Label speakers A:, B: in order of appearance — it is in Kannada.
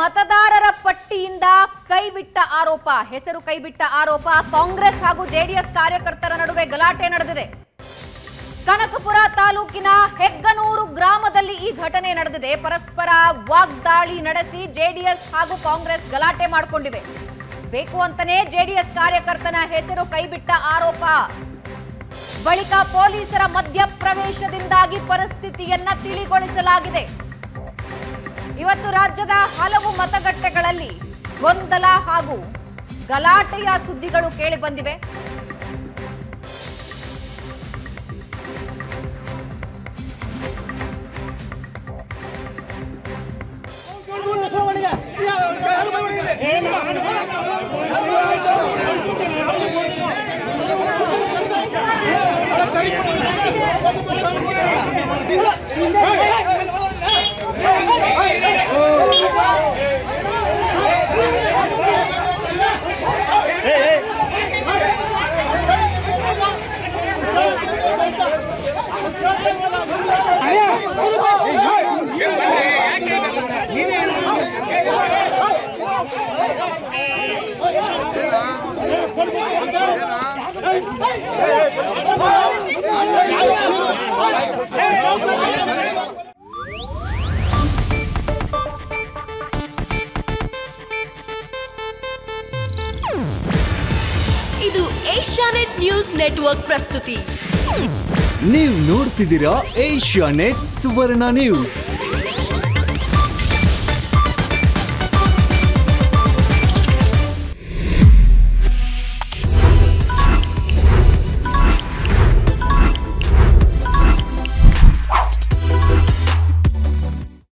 A: ಮತದಾರರ ಪಟ್ಟಿಯಿಂದ ಕೈಬಿಟ್ಟ ಆರೋಪ ಹೆಸರು ಕೈಬಿಟ್ಟ ಆರೋಪ ಕಾಂಗ್ರೆಸ್ ಹಾಗೂ ಜೆಡಿಎಸ್ ಕಾರ್ಯಕರ್ತರ ನಡುವೆ ಗಲಾಟೆ ನಡೆದಿದೆ ಕನಕಪುರ ತಾಲೂಕಿನ ಹೆಗ್ಗನೂರು ಗ್ರಾಮದಲ್ಲಿ ಈ ಘಟನೆ ನಡೆದಿದೆ ಪರಸ್ಪರ ವಾಗ್ದಾಳಿ ನಡೆಸಿ ಜೆಡಿಎಸ್ ಹಾಗೂ ಕಾಂಗ್ರೆಸ್ ಗಲಾಟೆ ಮಾಡಿಕೊಂಡಿವೆ ಬೇಕು ಅಂತಾನೆ ಜೆಡಿಎಸ್ ಕಾರ್ಯಕರ್ತನ ಹೆಸರು ಕೈಬಿಟ್ಟ ಆರೋಪ ಬಳಿಕ ಪೊಲೀಸರ ಮಧ್ಯಪ್ರವೇಶದಿಂದಾಗಿ ಪರಿಸ್ಥಿತಿಯನ್ನ ತಿಳಿಗೊಳಿಸಲಾಗಿದೆ ಇವತ್ತು ರಾಜ್ಯದ ಹಲವು ಮತಗಟ್ಟೆಗಳಲ್ಲಿ ಗೊಂದಲ ಹಾಗೂ ಗಲಾಟೆಯ ಸುದ್ದಿಗಳು ಕೇಳಿ ಬಂದಿವೆ
B: ಇದು ಏಷ್ಯಾನೆಟ್ ನ್ಯೂಸ್ ನೆಟ್ವರ್ಕ್ ಪ್ರಸ್ತುತಿ
C: ನೀವು ನೋಡ್ತಿದ್ದೀರಾ ಏಷ್ಯಾ ನೆಟ್ ಸುವರ್ಣ ನ್ಯೂಸ್